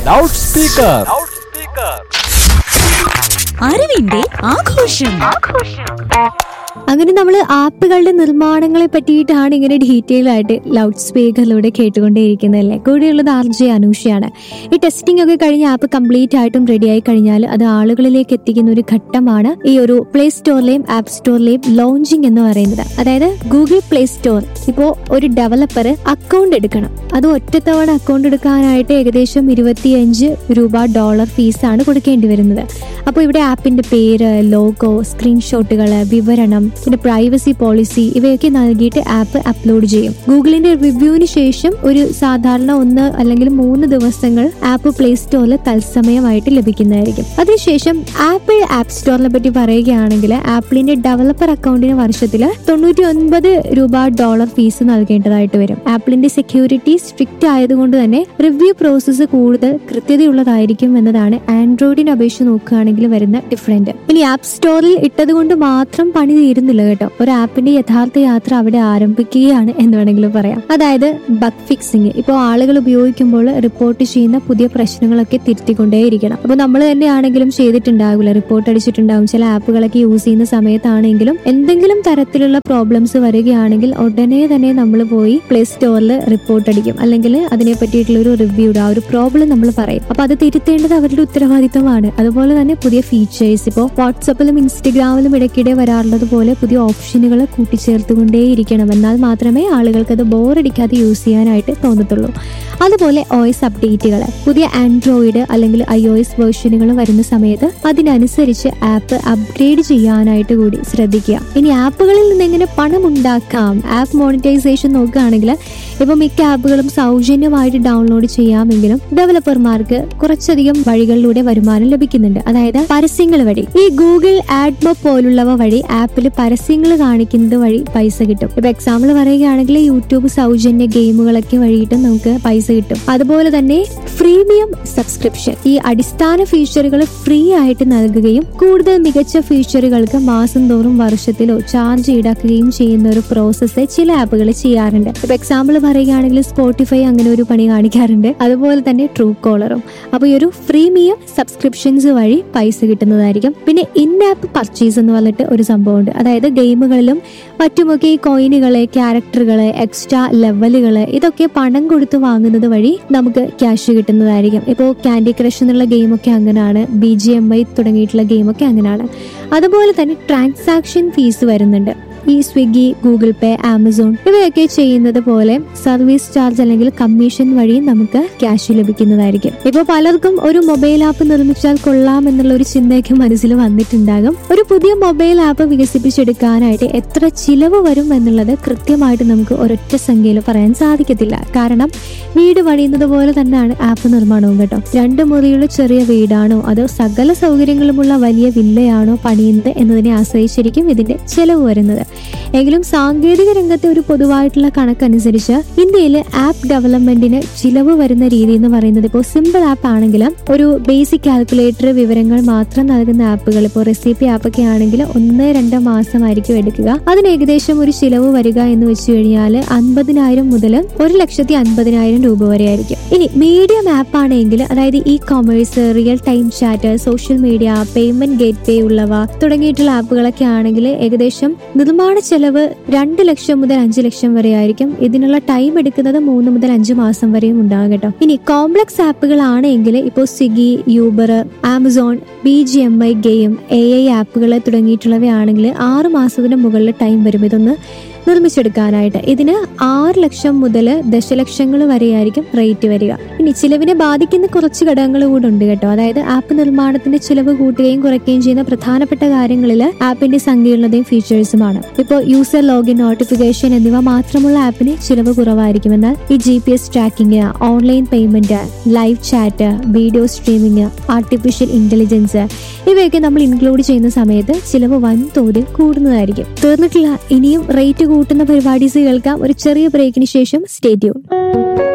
loud speaker അറിവിന്റെ ആഘോഷം അങ്ങനെ നമ്മൾ ആപ്പുകളുടെ നിർമ്മാണങ്ങളെ പറ്റിയിട്ടാണ് ഇങ്ങനെ ഡീറ്റെയിൽ ആയിട്ട് ലൗഡ് സ്പീക്കറിലൂടെ കേട്ടുകൊണ്ടേയിരിക്കുന്നതല്ലേ കൂടെയുള്ളത് ആർ ജെ അനൂഷയാണ് ഈ ടെസ്റ്റിംഗ് ഒക്കെ കഴിഞ്ഞ് ആപ്പ് കംപ്ലീറ്റ് ആയിട്ടും റെഡി ആയി കഴിഞ്ഞാൽ അത് ആളുകളിലേക്ക് എത്തിക്കുന്ന ഒരു ഘട്ടമാണ് ഈ ഒരു പ്ലേ സ്റ്റോറിലെയും ആപ്പ് സ്റ്റോറിലെയും ലോഞ്ചിങ് എന്ന് പറയുന്നത് അതായത് ഗൂഗിൾ പ്ലേ സ്റ്റോർ ഇപ്പോൾ ഒരു ഡെവലപ്പർ അക്കൗണ്ട് എടുക്കണം അത് ഒറ്റത്തവണ അക്കൗണ്ട് എടുക്കാനായിട്ട് ഏകദേശം ഇരുപത്തിയഞ്ച് രൂപ ഡോളർ ഫീസാണ് കൊടുക്കേണ്ടി വരുന്നത് അപ്പോൾ ഇവിടെ ആപ്പിന്റെ പേര് ലോഗോ സ്ക്രീൻഷോട്ടുകൾ വിവരണം പിന്നെ പ്രൈവസി പോളിസി ഇവയൊക്കെ നൽകിയിട്ട് ആപ്പ് അപ്ലോഡ് ചെയ്യും ഗൂഗിളിന്റെ റിവ്യൂവിന് ശേഷം ഒരു സാധാരണ ഒന്ന് അല്ലെങ്കിൽ മൂന്ന് ദിവസങ്ങൾ ആപ്പ് പ്ലേ സ്റ്റോറിൽ തത്സമയമായിട്ട് ലഭിക്കുന്നതായിരിക്കും അതിനുശേഷം ആപ്പിൾ ആപ്പ് സ്റ്റോറിനെ പറ്റി പറയുകയാണെങ്കിൽ ആപ്പിളിന്റെ ഡെവലപ്പർ അക്കൗണ്ടിന് വർഷത്തിൽ തൊണ്ണൂറ്റി ഒൻപത് രൂപ ഡോളർ ഫീസ് നൽകേണ്ടതായിട്ട് വരും ആപ്പിളിന്റെ സെക്യൂരിറ്റി സ്ട്രിക്റ്റ് ആയതുകൊണ്ട് തന്നെ റിവ്യൂ പ്രോസസ്സ് കൂടുതൽ കൃത്യതയുള്ളതായിരിക്കും എന്നതാണ് ആൻഡ്രോയിഡിനെ അപേക്ഷിച്ച് നോക്കുകയാണെങ്കിൽ വരുന്ന ഡിഫറൻറ്റ് ഇനി ആപ്പ് സ്റ്റോറിൽ ഇട്ടത് കൊണ്ട് മാത്രം പണി തീരുന്നില്ല കേട്ടോ ഒരു ആപ്പിന്റെ യഥാർത്ഥ യാത്ര അവിടെ ആരംഭിക്കുകയാണ് എന്ന് വേണമെങ്കിൽ പറയാം അതായത് ബഗ് ഫിക്സിങ് ഇപ്പോൾ ആളുകൾ ഉപയോഗിക്കുമ്പോൾ റിപ്പോർട്ട് ചെയ്യുന്ന പുതിയ പ്രശ്നങ്ങളൊക്കെ തിരുത്തിക്കൊണ്ടേയിരിക്കണം അപ്പോൾ നമ്മൾ തന്നെയാണെങ്കിലും ചെയ്തിട്ടുണ്ടാകില്ല റിപ്പോർട്ട് അടിച്ചിട്ടുണ്ടാകും ചില ആപ്പുകളൊക്കെ യൂസ് ചെയ്യുന്ന സമയത്താണെങ്കിലും എന്തെങ്കിലും തരത്തിലുള്ള പ്രോബ്ലംസ് വരികയാണെങ്കിൽ ഉടനെ തന്നെ നമ്മൾ പോയി പ്ലേ സ്റ്റോറിൽ റിപ്പോർട്ട് അടിക്കും അല്ലെങ്കിൽ അതിനെ പറ്റിയിട്ടുള്ള ഒരു റിവ്യൂ ആ ഒരു പ്രോബ്ലം നമ്മൾ പറയും അപ്പൊ അത് തിരുത്തേണ്ടത് അവരുടെ ഉത്തരവാദിത്തമാണ് അതുപോലെ തന്നെ പുതിയ ഫീച്ചേഴ്സ് ഇപ്പോൾ വാട്സപ്പിലും ഇൻസ്റ്റഗ്രാമിലും ഇടയ്ക്കിടെ വരാറുള്ളത് പോലെ പുതിയ ഓപ്ഷനുകൾ കൂട്ടിച്ചേർത്തുകൊണ്ടേയിരിക്കണം എന്നാൽ മാത്രമേ ആളുകൾക്ക് അത് ബോറടിക്കാതെ യൂസ് ചെയ്യാനായിട്ട് തോന്നത്തുള്ളൂ അതുപോലെ ഒ എസ് അപ്ഡേറ്റുകൾ പുതിയ ആൻഡ്രോയിഡ് അല്ലെങ്കിൽ ഐ ഒ എസ് വേർഷനുകൾ വരുന്ന സമയത്ത് അതിനനുസരിച്ച് ആപ്പ് അപ്ഗ്രേഡ് ചെയ്യാനായിട്ട് കൂടി ശ്രദ്ധിക്കുക ഇനി ആപ്പുകളിൽ നിന്ന് എങ്ങനെ പണം ഉണ്ടാക്കാം ആപ്പ് മോണിറ്റൈസേഷൻ നോക്കുകയാണെങ്കിൽ ഇപ്പൊ മിക്ക ആപ്പുകളും സൗജന്യമായിട്ട് ഡൗൺലോഡ് ചെയ്യാമെങ്കിലും ഡെവലപ്പർമാർക്ക് കുറച്ചധികം വഴികളിലൂടെ വരുമാനം ലഭിക്കുന്നുണ്ട് അതായത് പരസ്യങ്ങൾ വഴി ഈ ഗൂഗിൾ ആഡ്മോ പോലുള്ളവ വഴി ആപ്പിൽ പരസ്യങ്ങൾ കാണിക്കുന്നത് വഴി പൈസ കിട്ടും ഇപ്പൊ എക്സാമ്പിൾ പറയുകയാണെങ്കിൽ യൂട്യൂബ് സൗജന്യ ഗെയിമുകളൊക്കെ വഴിയിട്ടും നമുക്ക് പൈസ കിട്ടും അതുപോലെ തന്നെ ഫ്രീമിയം സബ്സ്ക്രിപ്ഷൻ ഈ അടിസ്ഥാന ഫീച്ചറുകൾ ഫ്രീ ആയിട്ട് നൽകുകയും കൂടുതൽ മികച്ച ഫീച്ചറുകൾക്ക് മാസം തോറും വർഷത്തിലോ ചാർജ് ഈടാക്കുകയും ചെയ്യുന്ന ഒരു പ്രോസസ്സ് ചില ആപ്പുകൾ ചെയ്യാറുണ്ട് ഇപ്പൊ എക്സാമ്പിൾ പറയുകയാണെങ്കിൽ സ്പോട്ടിഫൈ അങ്ങനെ ഒരു പണി കാണിക്കാറുണ്ട് അതുപോലെ തന്നെ ട്രൂ കോളറും അപ്പോൾ ഈ ഒരു ഫ്രീമിയം സബ്സ്ക്രിപ്ഷൻസ് വഴി പൈസ കിട്ടുന്നതായിരിക്കും പിന്നെ ഇൻ ആപ്പ് പർച്ചേസ് എന്ന് പറഞ്ഞിട്ട് ഒരു സംഭവമുണ്ട് അതായത് ഗെയിമുകളിലും മറ്റുമൊക്കെ ഈ കോയിനുകള് ക്യാരക്ടറുകള് എക്സ്ട്രാ ലെവലുകള് ഇതൊക്കെ പണം കൊടുത്ത് വാങ്ങുന്നത് വഴി നമുക്ക് ക്യാഷ് കിട്ടുന്നതായിരിക്കും ഇപ്പോൾ കാൻഡി ക്രഷ് എന്നുള്ള ഗെയിമൊക്കെ അങ്ങനെയാണ് ബി ജി എം ഐ തുടങ്ങിയിട്ടുള്ള ഗെയിമൊക്കെ അങ്ങനെയാണ് അതുപോലെ തന്നെ ട്രാൻസാക്ഷൻ ഫീസ് വരുന്നുണ്ട് ഈ സ്വിഗ്ഗി ഗൂഗിൾ പേ ആമസോൺ ഇവയൊക്കെ ചെയ്യുന്നത് പോലെ സർവീസ് ചാർജ് അല്ലെങ്കിൽ കമ്മീഷൻ വഴി നമുക്ക് ക്യാഷ് ലഭിക്കുന്നതായിരിക്കും ഇപ്പോൾ പലർക്കും ഒരു മൊബൈൽ ആപ്പ് നിർമ്മിച്ചാൽ കൊള്ളാം എന്നുള്ള ഒരു ചിന്തയൊക്കെ മനസ്സിൽ വന്നിട്ടുണ്ടാകും ഒരു പുതിയ മൊബൈൽ ആപ്പ് വികസിപ്പിച്ചെടുക്കാനായിട്ട് എത്ര ചിലവ് വരും എന്നുള്ളത് കൃത്യമായിട്ട് നമുക്ക് ഒരൊറ്റ സംഖ്യയിൽ പറയാൻ സാധിക്കത്തില്ല കാരണം വീട് പണിയുന്നത് പോലെ തന്നെയാണ് ആപ്പ് നിർമ്മാണവും കേട്ടോ രണ്ട് മുറിയുള്ള ചെറിയ വീടാണോ അതോ സകല സൗകര്യങ്ങളുമുള്ള വലിയ വില്ലയാണോ പണിയുന്നത് എന്നതിനെ ആശ്രയിച്ചിരിക്കും ഇതിന്റെ ചെലവ് വരുന്നത് എങ്കിലും സാങ്കേതിക രംഗത്തെ ഒരു പൊതുവായിട്ടുള്ള കണക്കനുസരിച്ച് ഇന്ത്യയിൽ ആപ്പ് ഡെവലപ്മെന്റിന് ചിലവ് വരുന്ന രീതി എന്ന് പറയുന്നത് ഇപ്പോൾ സിമ്പിൾ ആപ്പ് ആണെങ്കിൽ ഒരു ബേസിക് കാൽക്കുലേറ്റർ വിവരങ്ങൾ മാത്രം നൽകുന്ന ആപ്പുകൾ ഇപ്പോൾ റെസിപ്പി ആപ്പൊക്കെ ആണെങ്കിൽ ഒന്ന് രണ്ട് മാസമായിരിക്കും എടുക്കുക അതിന് ഏകദേശം ഒരു ചിലവ് വരിക എന്ന് വെച്ച് കഴിഞ്ഞാൽ അൻപതിനായിരം മുതൽ ഒരു ലക്ഷത്തി അൻപതിനായിരം രൂപ വരെ ആയിരിക്കും ഇനി മീഡിയം ആപ്പ് ആണെങ്കിൽ അതായത് e commerce real time chat social media payment gateway ഉള്ളവ തുടങ്ങിയിട്ടുള്ള ആപ്പുകളൊക്കെ ആണെങ്കിൽ ഏകദേശം നിർമ്മാണ ചെലവ് രണ്ട് ലക്ഷം മുതൽ അഞ്ച് ലക്ഷം വരെ ആയിരിക്കും ഇതിനുള്ള ടൈം എടുക്കുന്നത് മൂന്ന് മുതൽ അഞ്ച് മാസം വരെയും ഉണ്ടാകും കേട്ടോ ഇനി കോംപ്ലക്സ് ആപ്പുകളാണെങ്കിൽ ഇപ്പോൾ Swiggy Uber Amazon B G M I game A I ആപ്പുകൾ തുടങ്ങിയിട്ടുള്ളവയാണെങ്കിൽ ആറ് മാസത്തിന് മുകളിൽ ടൈം വരും ഇതൊന്ന് നിർമ്മിച്ചെടുക്കാനായിട്ട് ഇതിന് ആറ് ലക്ഷം മുതൽ ദശലക്ഷങ്ങൾ വരെയായിരിക്കും റേറ്റ് വരിക ഇനി ചിലവിനെ ബാധിക്കുന്ന കുറച്ച് ഘടകങ്ങൾ കൂടെ ഉണ്ട് കേട്ടോ അതായത് ആപ്പ് നിർമ്മാണത്തിന്റെ ചിലവ് കൂട്ടുകയും കുറയ്ക്കുകയും ചെയ്യുന്ന പ്രധാനപ്പെട്ട കാര്യങ്ങളിൽ ആപ്പിന്റെ സങ്കീർണതയും ഫീച്ചേഴ്സുമാണ് ഇപ്പോൾ യൂസർ ലോഗിൻ നോട്ടിഫിക്കേഷൻ എന്നിവ മാത്രമുള്ള ആപ്പിന് ചിലവ് കുറവായിരിക്കും എന്നാൽ ഈ G P S tracking online payment live chat video streaming artificial intelligence ഇവയൊക്കെ നമ്മൾ ഇൻക്ലൂഡ് ചെയ്യുന്ന സമയത്ത് ചിലവ് വൻതോതിൽ കൂടുന്നതായിരിക്കും തീർന്നിട്ടില്ല ഇനിയും റേറ്റ് കൂട്ടുന്ന പരിപാടീസ് കേൾക്കാം ഒരു ചെറിയ ബ്രേക്കിന് ശേഷം സ്റ്റേറ്റ്യൂൺ